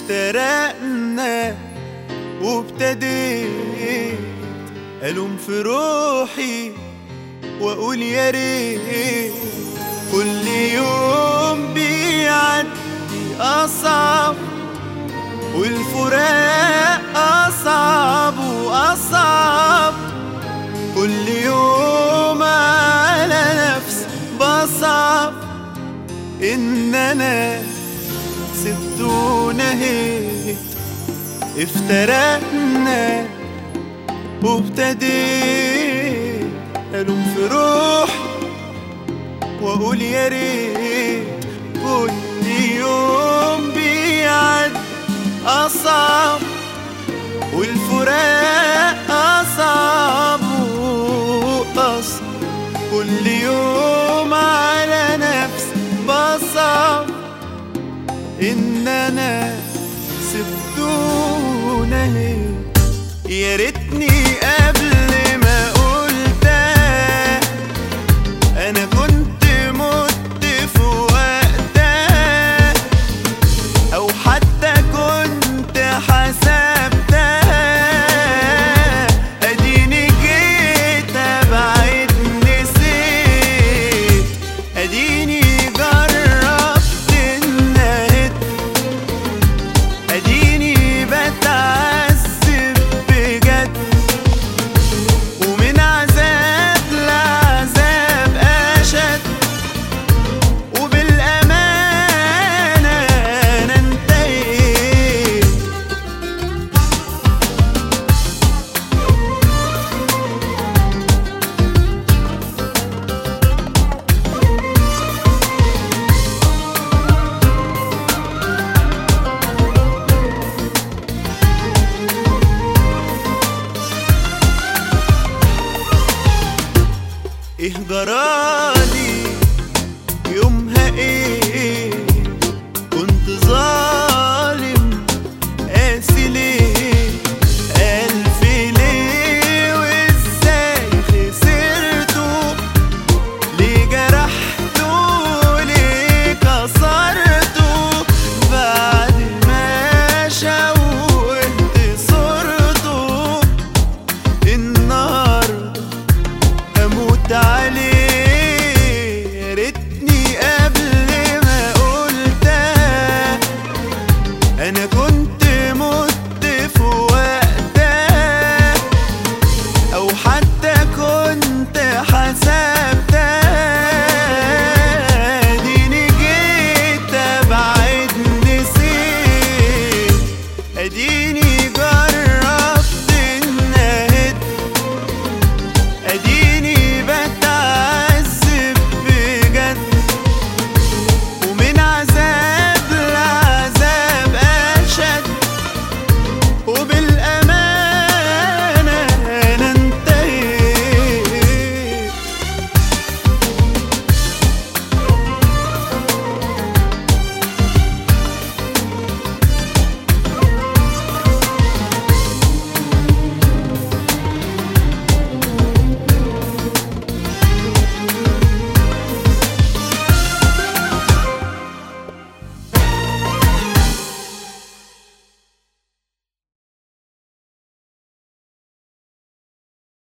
افترقنا وابتديت ألوم في روحي وأقول يا ريت كل يوم بيعدي أصعب والفراق أصعب وأصعب كل يوم على نفسي بصعب إن أنا سبت ونهيت افترقنا وابتديت ألوم في روحي وأقول يا ريت كل يوم بيعدي أصعب والفراق أصعب وأصعب كل يوم على نفسي بصعب إن أنا سبتونا هيك يا ريتني قبل ما قلتها أنا كنت مت في وقتها أو حتى كنت حسبتها أديني جيت أبعد نسيت أديني جربت النهد أديني بتعذب بجد ومن عذاب لعذاب أشد وبالأمانة أنا انتهيت ايه جرالي يومها ايه